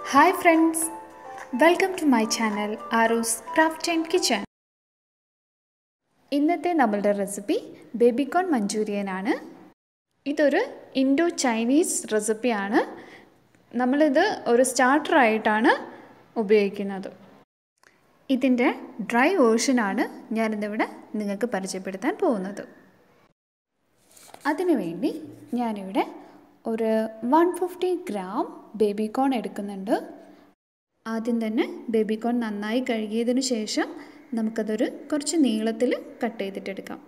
hi friends welcome to my channel Aaru's craft and kitchen ഇന്നത്തെ നമ്മളുടെ recipe baby corn manchurian ആണ് ഇതൊരു ഇൻഡോ ചൈനീസ് റെസിപ്പിയാണ് നമ്മളിത് ഒരു സ്റ്റാർട്ടറായിട്ടാണ് ഉപയോഗിക്കുന്നത് ഇതിൻ്റെ ഡ്രൈ വേർഷനാണ് ഞാനിന്നിവിടെ നിങ്ങൾക്ക് പരിചയപ്പെടുത്താൻ പോകുന്നത് അതിനുവേണ്ടി ഞാനിവിടെ ഒരു വൺ ഫിഫ്റ്റി ഗ്രാം ബേബിക്കോൺ എടുക്കുന്നുണ്ട് ആദ്യം തന്നെ ബേബിക്കോൺ നന്നായി കഴുകിയതിനു ശേഷം നമുക്കതൊരു കുറച്ച് നീളത്തിൽ കട്ട് ചെയ്തിട്ടെടുക്കാം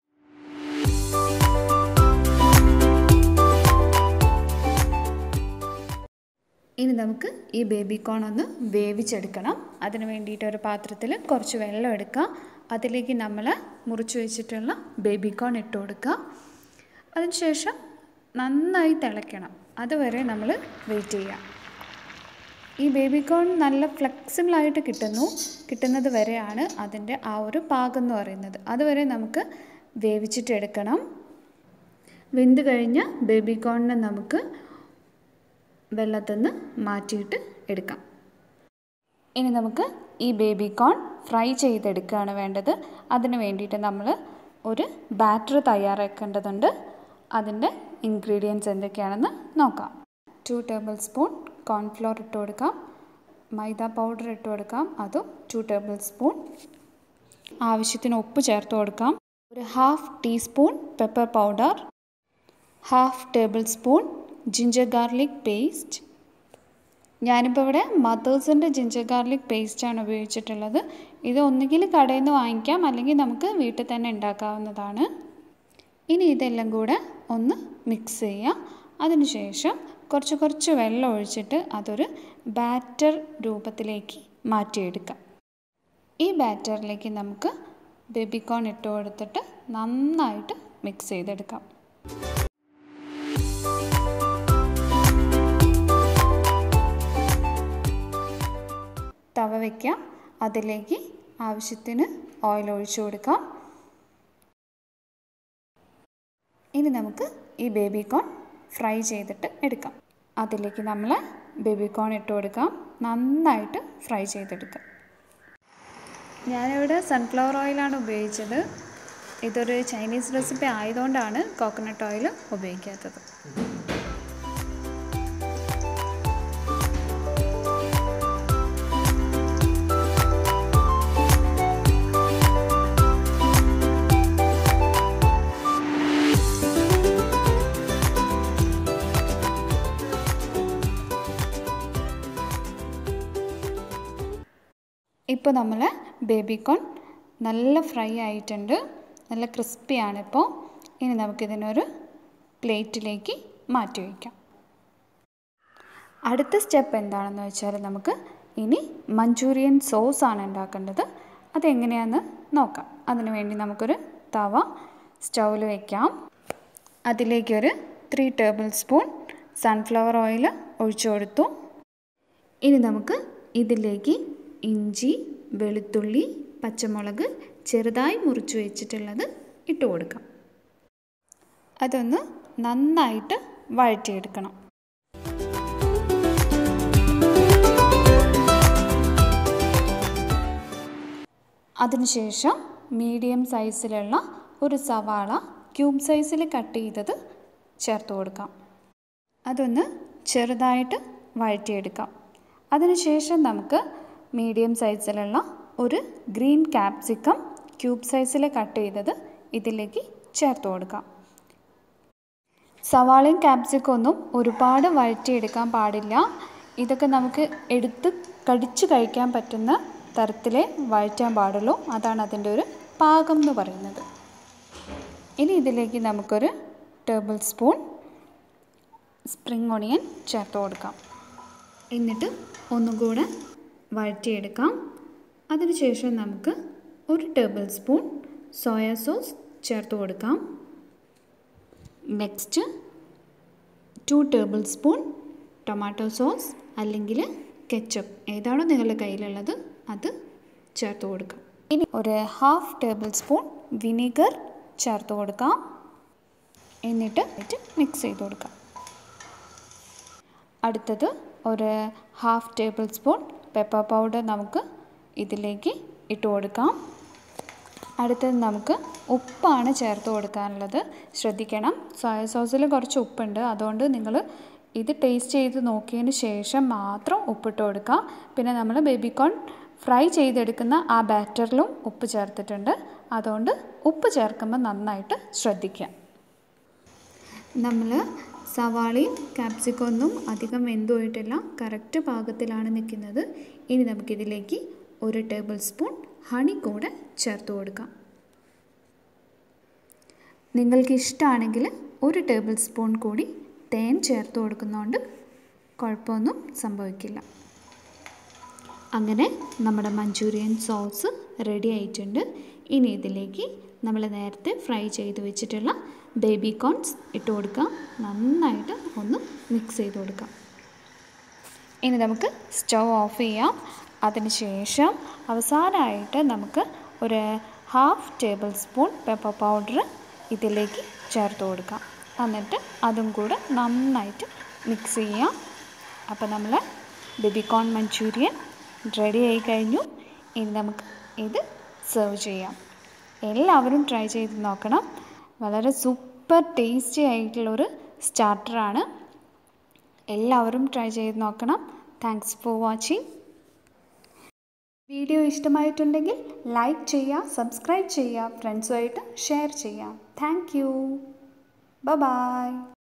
ഇനി നമുക്ക് ഈ ബേബിക്കോൺ ഒന്ന് വേവിച്ചെടുക്കണം അതിന് വേണ്ടിയിട്ട് ഒരു പാത്രത്തിൽ കുറച്ച് വെള്ളം എടുക്കുക അതിലേക്ക് നമ്മൾ മുറിച്ച് വെച്ചിട്ടുള്ള ബേബിക്കോൺ ഇട്ട് കൊടുക്കുക അതിനുശേഷം നന്നായി തിളയ്ക്കണം അതുവരെ നമ്മൾ വെയിറ്റ് ചെയ്യുക ഈ ബേബിക്കോൺ നല്ല ഫ്ലെക്സിബിളായിട്ട് കിട്ടുന്നു കിട്ടുന്നത് വരെയാണ് അതിൻ്റെ ആ ഒരു പാകം എന്ന് പറയുന്നത് അതുവരെ നമുക്ക് വേവിച്ചിട്ട് എടുക്കണം വെന്ത് കഴിഞ്ഞ ബേബിക്കോണിനെ നമുക്ക് വെള്ളത്തിൽ നിന്ന് മാറ്റിയിട്ട് എടുക്കാം ഇനി നമുക്ക് ഈ ബേബിക്കോൺ ഫ്രൈ ചെയ്തെടുക്കുകയാണ് വേണ്ടത് അതിന് വേണ്ടിയിട്ട് നമ്മൾ ഒരു ബാറ്റർ തയ്യാറാക്കേണ്ടതുണ്ട് അതിൻ്റെ ഇൻഗ്രീഡിയൻസ് എന്തൊക്കെയാണെന്ന് നോക്കാം ടു ടേബിൾ സ്പൂൺ കോൺഫ്ലോർ ഇട്ട് കൊടുക്കാം മൈദ പൗഡർ ഇട്ട് കൊടുക്കാം അതും ടു ടേബിൾ സ്പൂൺ ആവശ്യത്തിന് ഉപ്പ് ചേർത്ത് കൊടുക്കാം ഒരു half teaspoon pepper powder half table spoon ginger garlic paste ഞാനിപ്പോൾ ഇവിടെ മദേഴ്സിൻ്റെ ജിഞ്ചർ ഗാർലിക് പേസ്റ്റാണ് ഉപയോഗിച്ചിട്ടുള്ളത് ഇത് ഒന്നുകിൽ കടയിൽ നിന്ന് വാങ്ങിക്കാം അല്ലെങ്കിൽ നമുക്ക് വീട്ടിൽ തന്നെ ഉണ്ടാക്കാവുന്നതാണ് ഇനി ഇതെല്ലാം കൂടെ ഒന്ന് മിക്സ് ചെയ്യാം അതിനുശേഷം കുറച്ച് കുറച്ച് വെള്ളം ഒഴിച്ചിട്ട് അതൊരു ബാറ്റർ രൂപത്തിലേക്ക് മാറ്റിയെടുക്കാം ഈ ബാറ്ററിലേക്ക് നമുക്ക് ബേബിക്കോൺ ഇട്ട് കൊടുത്തിട്ട് നന്നായിട്ട് മിക്സ് ചെയ്തെടുക്കാം തവ വയ്ക്കാം അതിലേക്ക് ആവശ്യത്തിന് ഓയിൽ ഒഴിച്ചു കൊടുക്കാം ഇനി നമുക്ക് ഈ ബേബിക്കോൺ ഫ്രൈ ചെയ്തിട്ട് എടുക്കാം അതിലേക്ക് നമ്മൾ ബേബിക്കോൺ ഇട്ട് കൊടുക്കാം നന്നായിട്ട് ഫ്രൈ ചെയ്തെടുക്കാം ഞാനിവിടെ സൺഫ്ലവർ ഓയിലാണ് ഉപയോഗിച്ചത് ഇതൊരു ചൈനീസ് റെസിപ്പി ആയതുകൊണ്ടാണ് കോക്കനട്ട് ഓയിൽ ഉപയോഗിക്കാത്തത് ഇപ്പോൾ നമ്മൾ ബേബിക്കോൺ നല്ല ഫ്രൈ ആയിട്ടുണ്ട് നല്ല ക്രിസ്പിയാണ് ഇപ്പോൾ ഇനി നമുക്കിതിനൊരു പ്ലേറ്റിലേക്ക് മാറ്റി വയ്ക്കാം അടുത്ത സ്റ്റെപ്പ് എന്താണെന്ന് വെച്ചാൽ നമുക്ക് ഇനി മഞ്ചൂരിയൻ സോസ് ആണ് ഉണ്ടാക്കേണ്ടത് അതെങ്ങനെയാണെന്ന് നോക്കാം അതിനു വേണ്ടി നമുക്കൊരു തവ സ്റ്റൗവിൽ വയ്ക്കാം അതിലേക്കൊരു three table spoon sunflower oil ഒഴിച്ചു കൊടുത്തു ഇനി നമുക്ക് ഇതിലേക്ക് ഇഞ്ചി വെളുത്തുള്ളി പച്ചമുളക് ചെറുതായി മുറിച്ച് വെച്ചിട്ടുള്ളത് ഇട്ട് കൊടുക്കാം അതൊന്ന് നന്നായിട്ട് വഴറ്റിയെടുക്കണം അതിനുശേഷം മീഡിയം സൈസിലുള്ള ഒരു സവാള ക്യൂബ് സൈസിൽ കട്ട് ചെയ്തത് ചേർത്ത് കൊടുക്കാം അതൊന്ന് ചെറുതായിട്ട് വഴറ്റിയെടുക്കാം അതിനുശേഷം നമുക്ക് മീഡിയം സൈസിലുള്ള ഒരു ഗ്രീൻ ക്യാപ്സിക്കം ക്യൂബ് സൈസിൽ കട്ട് ചെയ്തത് ഇതിലേക്ക് ചേർത്ത് കൊടുക്കാം സവാളയും ക്യാപ്സിക്കം ഒന്നും ഒരുപാട് വഴറ്റിയെടുക്കാൻ പാടില്ല ഇതൊക്കെ നമുക്ക് എടുത്ത് കടിച്ച് കഴിക്കാൻ പറ്റുന്ന തരത്തിലേ വഴറ്റാൻ പാടുള്ളൂ അതാണ് അതിൻ്റെ ഒരു പാകം എന്ന് പറയുന്നത് ഇനി ഇതിലേക്ക് നമുക്കൊരു ടേബിൾ സ്പൂൺ സ്പ്രിംഗ് ഓണിയൻ ചേർത്ത് കൊടുക്കാം എന്നിട്ട് ഒന്നും കൂടെ വഴറ്റിയെടുക്കാം അതിനുശേഷം നമുക്ക് ഒരു ടേബിൾ സ്പൂൺ സോയ സോസ് ചേർത്ത് കൊടുക്കാം next two table spoon tomato sauce അല്ലെങ്കിൽ കെച്ചപ്പ് ഏതാണോ നിങ്ങളുടെ കയ്യിലുള്ളത് അത് ചേർത്ത് കൊടുക്കാം ഇനി ഒരു ഹാഫ് ടേബിൾ സ്പൂൺ വിനീഗർ ചേർത്ത് കൊടുക്കാം എന്നിട്ട് മിക്സ് ചെയ്ത് കൊടുക്കാം അടുത്തത് ഒരു half table spoon pepper powder നമുക്ക് ഇതിലേക്ക് ഇട്ട് കൊടുക്കാം അടുത്തത് നമുക്ക് ഉപ്പാണ് ചേർത്ത് കൊടുക്കാനുള്ളത് ശ്രദ്ധിക്കണം സോയ സോസിൽ കുറച്ച് ഉപ്പുണ്ട് അതുകൊണ്ട് നിങ്ങൾ ഇത് ടേസ്റ്റ് ചെയ്ത് നോക്കിയതിന് ശേഷം മാത്രം ഉപ്പിട്ട് കൊടുക്കുക പിന്നെ നമ്മൾ ബേബിക്കോൺ ഫ്രൈ ചെയ്തെടുക്കുന്ന ആ ബാറ്ററിലും ഉപ്പ് ചേർത്തിട്ടുണ്ട് അതുകൊണ്ട് ഉപ്പ് ചേർക്കുമ്പോൾ നന്നായിട്ട് ശ്രദ്ധിക്കുക നമ്മൾ സവാളയും ക്യാപ്സിക്കൊന്നും അധികം വെന്തുപോയിട്ടില്ല കറക്റ്റ് പാകത്തിലാണ് നിൽക്കുന്നത് ഇനി നമുക്കിതിലേക്ക് ഒരു ടേബിൾ സ്പൂൺ ഹണി കൂടെ ചേർത്ത് കൊടുക്കാം നിങ്ങൾക്ക് ഇഷ്ടമാണെങ്കിൽ ഒരു ടേബിൾ സ്പൂൺ കൂടി തേൻ ചേർത്ത് കൊടുക്കുന്നതുകൊണ്ട് കുഴപ്പമൊന്നും സംഭവിക്കില്ല അങ്ങനെ നമ്മുടെ മഞ്ചൂരിയൻ സോസ് റെഡി ആയിട്ടുണ്ട് ഇനി ഇതിലേക്ക് നമ്മൾ നേരത്തെ ഫ്രൈ ചെയ്ത് വെച്ചിട്ടുള്ള ബേബി കോൺസ് ഇട്ട് കൊടുക്കാം നന്നായിട്ട് ഒന്ന് മിക്സ് ചെയ്ത് കൊടുക്കാം ഇനി നമുക്ക് സ്റ്റവ് ഓഫ് ചെയ്യാം അതിനുശേഷം അവസാനമായിട്ട് നമുക്ക് ഒരു half table spoon pepper powder ഇതിലേക്ക് ചേർത്ത് കൊടുക്കാം എന്നിട്ട് അതും കൂടെ നന്നായിട്ട് മിക്സ് ചെയ്യാം അപ്പോൾ നമ്മൾ ബേബിക്കോൺ മഞ്ചൂരിയൻ റെഡി ആയി കഴിഞ്ഞു ഇനി നമുക്ക് ഇത് സെർവ് ചെയ്യാം എല്ലാവരും ട്രൈ ചെയ്ത് നോക്കണം വളരെ സൂപ്പർ ടേസ്റ്റി ആയിട്ടുള്ളൊരു സ്റ്റാർട്ടറാണ് എല്ലാവരും ട്രൈ ചെയ്ത് നോക്കണം താങ്ക്സ് ഫോർ വാച്ചിങ് വീഡിയോ ഇഷ്ടമായിട്ടുണ്ടെങ്കിൽ ലൈക്ക് ചെയ്യുക സബ്സ്ക്രൈബ് ചെയ്യുക ഫ്രണ്ട്സുമായിട്ട് ഷെയർ ചെയ്യാം താങ്ക് യു ബൈ